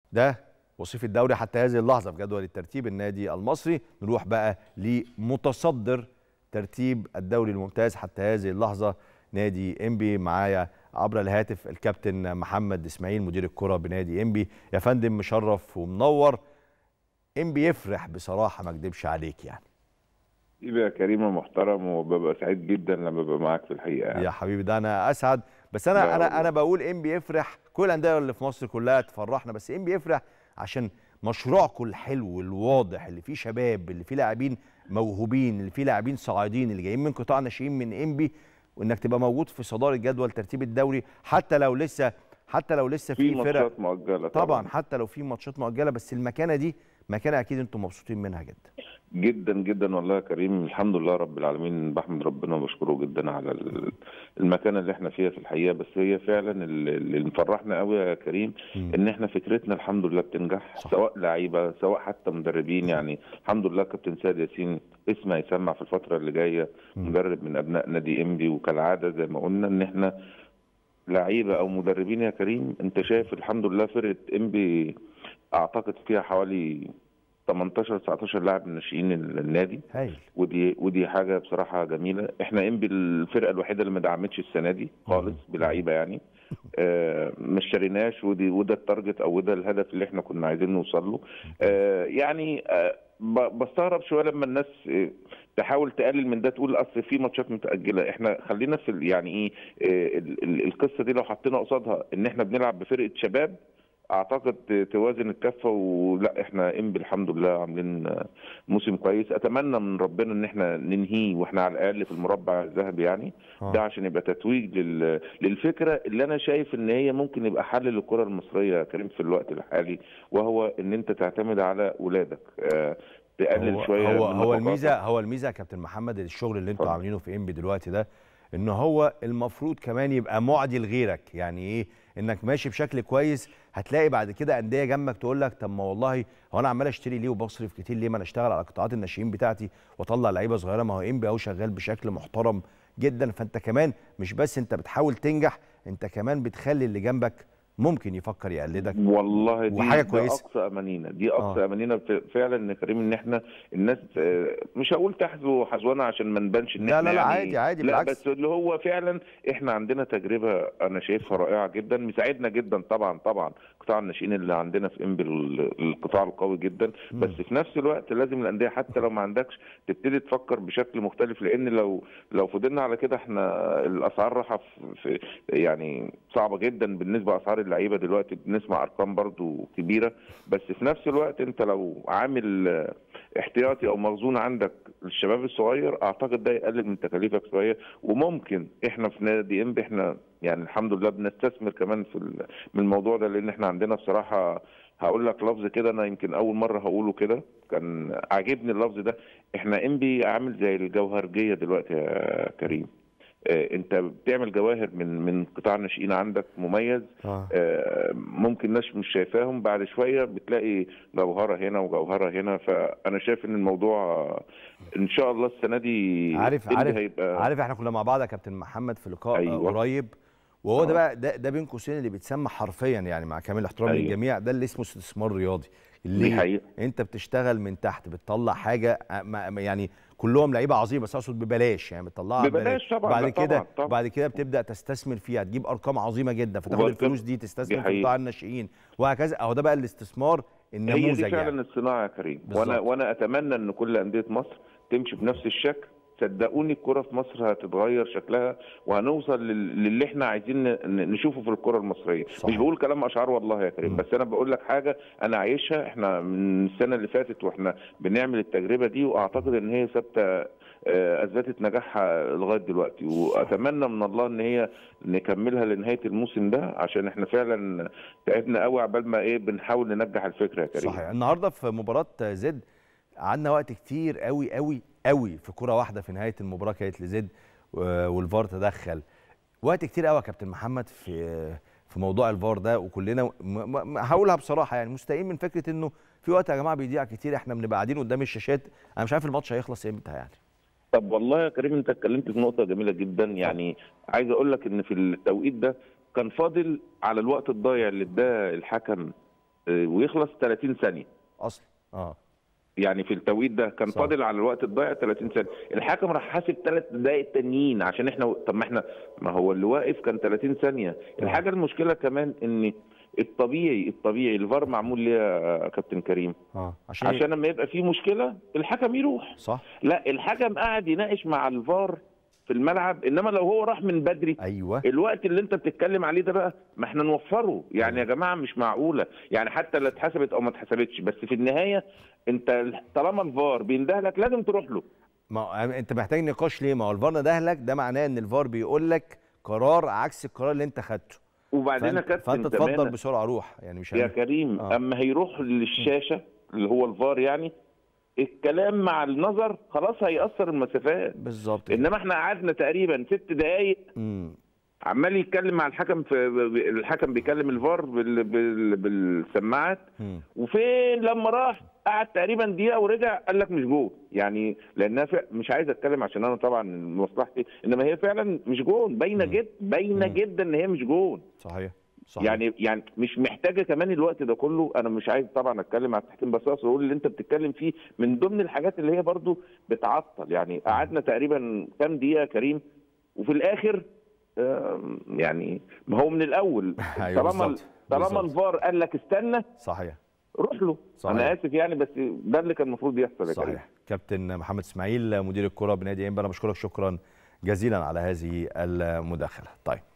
ده وصيف الدوري حتى هذه اللحظه في جدول الترتيب النادي المصري نروح بقى لمتصدر ترتيب الدوري الممتاز حتى هذه اللحظه نادي انبي معايا عبر الهاتف الكابتن محمد اسماعيل مدير الكره بنادي انبي يا فندم مشرف ومنور انبي يفرح بصراحه ما اكدبش عليك يعني حبيبي يا كريم محترم وببقى سعيد جدا لما ببقى معاك في الحقيقه يعني. يا حبيبي ده انا اسعد بس انا لا انا والله. انا بقول ام بيفرح كل الانديه اللي في مصر كلها تفرحنا بس ام بيفرح عشان مشروعكم الحلو الواضح اللي فيه شباب اللي فيه لاعبين موهوبين اللي فيه لاعبين صاعدين اللي جايين من قطاع ناشئين من انبي وانك تبقى موجود في صداره جدول ترتيب الدوري حتى لو لسه حتى لو لسه في في فرق ماتشات مؤجله طبعا حتى لو في ماتشات مؤجله بس المكانه دي مكانه اكيد انتم مبسوطين منها جدا جدا جدا والله يا كريم الحمد لله رب العالمين بحمد ربنا وبشكره جدا على ال- المكانه اللي احنا فيها في الحقيقه بس هي فعلا اللي اللي مفرحنا قوي يا كريم مم. ان احنا فكرتنا الحمد لله بتنجح صح. سواء لعيبه سواء حتى مدربين يعني الحمد لله كابتن سيد ياسين اسمه هيسمع في الفتره اللي جايه مم. مدرب من ابناء نادي انبي وكالعاده زي ما قلنا ان احنا لعيبه او مدربين يا كريم انت شايف الحمد لله فرقه انبي اعتقد فيها حوالي 18 19 لاعب من ناشئين النادي هايل ودي ودي حاجه بصراحه جميله احنا انبي الفرقه الوحيده اللي ما دعمتش السنه دي خالص بلعيبه يعني آه ما اشتريناش ودي وده التارجت او ده الهدف اللي احنا كنا عايزين نوصل له آه يعني آه ب- بستغرب شويه لما الناس آه، تحاول تقلل من ده تقول اصل في ماتشات متاجله احنا خلينا في ال- يعني ايه آه، ال- ال- القصه دي لو حطينا قصادها ان احنا بنلعب بفرقه شباب اعتقد توازن الكفه ولا احنا انبي الحمد لله عاملين آه، موسم كويس اتمنى من ربنا ان احنا ننهيه واحنا على الاقل في المربع الذهبي يعني آه. ده عشان يبقى تتويج لل... للفكره اللي انا شايف ان هي ممكن يبقى حل للكره المصريه يا كريم في الوقت الحالي وهو ان انت تعتمد على اولادك آه، تقلل هو شويه هو, من هو نفقاتك. الميزه هو الميزه يا كابتن محمد الشغل اللي انتوا اتفضل. عاملينه في انبي دلوقتي ده ان هو المفروض كمان يبقى معدي لغيرك يعني ايه انك ماشي بشكل كويس هتلاقي بعد كده انديه جنبك تقول لك طب ما والله هو انا عمال اشتري ليه وبصرف كتير ليه ما انا اشتغل على قطاعات الناشئين بتاعتي واطلع لعيبه صغيره ما هو انبي اهو شغال بشكل محترم جدا فانت كمان مش بس انت بتحاول تنجح انت كمان بتخلي اللي جنبك ممكن يفكر يقلدك والله دي وحاجة ده كويسة. اقصى امانينا دي اقصى آه. امانينا ف- فعلا يا كريم ان احنا الناس آه، مش هقول تحذو حذونا عشان ما نبانش ان لا احنا لا لا يعني عادي عادي لا بالعكس بس اللي هو فعلا احنا عندنا تجربه انا شايفها رائعه جدا مساعدنا جدا طبعا طبعا قطاع الناشئين اللي عندنا في انبي ال- القطاع القوي جدا مم. بس في نفس الوقت لازم الانديه حتى لو ما عندكش تبتدي تفكر بشكل مختلف لان لو لو فضلنا على كده احنا الاسعار رايحه في- في يعني صعبه جدا بالنسبه لاسعار اللعيبه دلوقتي بنسمع ارقام برضو كبيره بس في نفس الوقت انت لو عامل آه، احتياطي او مخزون عندك للشباب الصغير اعتقد ده يقلل من تكاليفك شويه وممكن احنا في نادي انبي احنا يعني الحمد لله بنستثمر كمان في ال- من الموضوع ده لان احنا عندنا بصراحه هقول لك لفظ كده انا يمكن اول مره هقوله كده كان عاجبني اللفظ ده احنا انبي عامل زي الجوهرجيه دلوقتي يا كريم آه، انت بتعمل جواهر من من قطاع الناشئين عندك مميز اه آه، ممكن الناس مش شايفاهم بعد شويه بتلاقي جوهره هنا وجوهره هنا فانا شايف ان الموضوع آه، ان شاء الله السنه دي عارف اللي عارف هيبقى عارف احنا كنا مع بعض يا كابتن محمد في لقاء أيوة. أيوة. قريب وهو ده آه. بقى ده, ده بين قوسين اللي بيتسمى حرفيا يعني مع كامل احترامي أيوة. للجميع ده اللي اسمه استثمار رياضي دي اللي حقيقه انت بتشتغل من تحت بتطلع حاجه ع- ما- ما- يعني كلهم لعيبه عظيمه بس اقصد ببلاش يعني بتطلعها ببلاش طبعا، بعد لا كده طبعا، طبعا. بعد كده بتبدا تستثمر فيها تجيب ارقام عظيمه جدا فتاخد وبرضه- الفلوس دي دي تستثمر في حقيقة. قطاع الناشئين وهكذا اهو ده بقى الاستثمار هي النموذج دي فعلا يعني الصناعه يا كريم بالظبط. وانا وانا اتمنى ان كل انديه مصر تمشي بنفس الشكل صدقوني الكرة في مصر هتتغير شكلها وهنوصل لل- للي احنا عايزين ن- نشوفه في الكرة المصرية صح. مش بقول كلام اشعار والله يا كريم مم. بس انا بقول لك حاجة انا عايشها احنا من السنة اللي فاتت واحنا بنعمل التجربة دي واعتقد ان هي ثابتة آه، اثبتت نجاحها لغايه دلوقتي واتمنى من الله ان هي نكملها لنهايه الموسم ده عشان احنا فعلا تعبنا قوي عبال ما ايه بنحاول ننجح الفكره يا كريم صحيح النهارده في مباراه زد قعدنا وقت كتير قوي قوي قوي في كره واحده في نهايه المباراه كانت لزد و- والفار تدخل وقت كتير قوي يا كابتن محمد في في موضوع الفار ده وكلنا م- م- م- هقولها بصراحه يعني مستائين من فكره انه في وقت يا جماعه بيضيع كتير احنا بنبقى قاعدين قدام الشاشات انا مش عارف الماتش هيخلص امتى يعني طب والله يا كريم انت اتكلمت في نقطة جميلة جدا يعني عايز اقول لك ان في التوقيت ده كان فاضل على الوقت الضايع اللي اداه الحكم آه، ويخلص 30 ثانيه اصلا اه يعني في التوقيت ده كان صح. فاضل على الوقت الضايع 30 ثانيه الحكم راح حاسب ثلاث دقائق تانيين عشان احنا طب ما احنا ما هو اللي واقف كان 30 ثانيه الحاجه المشكله كمان ان الطبيعي الطبيعي الفار معمول ليه يا كابتن كريم اه عشان, عشان لما يبقى في مشكله الحكم يروح صح لا الحكم قاعد يناقش مع الفار في الملعب انما لو هو راح من بدري ايوه الوقت اللي انت بتتكلم عليه ده بقى ما احنا نوفره يعني يا جماعه مش معقوله يعني حتى لا اتحسبت او ما اتحسبتش بس في النهايه انت طالما الفار بينده لك لازم تروح له ما هو انت محتاج نقاش ليه ما هو الفار ده لك ده معناه ان الفار بيقول لك قرار عكس القرار اللي انت خدته وبعدين يا فانت, كابتن فانت تفضل كمان بسرعه روح يعني مش يا هن- كريم آه. اما هيروح للشاشه اللي هو الفار يعني الكلام مع النظر خلاص هيأثر المسافات بالظبط كده. انما احنا قعدنا تقريبا ست دقايق امم عمال يتكلم مع الحكم في الحكم بيكلم الفار بال... بال... بالسماعات مم. وفين لما راح قعد تقريبا دقيقه ورجع قال لك مش جول يعني لانها فع- مش عايز اتكلم عشان انا طبعا مصلحتي انما هي فعلا مش جول باينه مم. جدا باينه مم. جدا ان هي مش جول صحيح صحيح يعني يعني مش محتاجه كمان الوقت ده كله انا مش عايز طبعا اتكلم على التحكيم بس اقصد اقول اللي انت بتتكلم فيه من ضمن الحاجات اللي هي برضو بتعطل يعني قعدنا تقريبا كام دقيقه يا كريم وفي الاخر آم، يعني ما هو من الاول أيوة طالما بالظبط، طالما بالظبط. الفار قال لك استنى صحيح روح له صحيح. انا اسف يعني بس ده اللي كان المفروض يحصل يا كريم صحيح كابتن محمد اسماعيل مدير الكره بنادي انبا انا بشكرك شكرا جزيلا على هذه المداخله طيب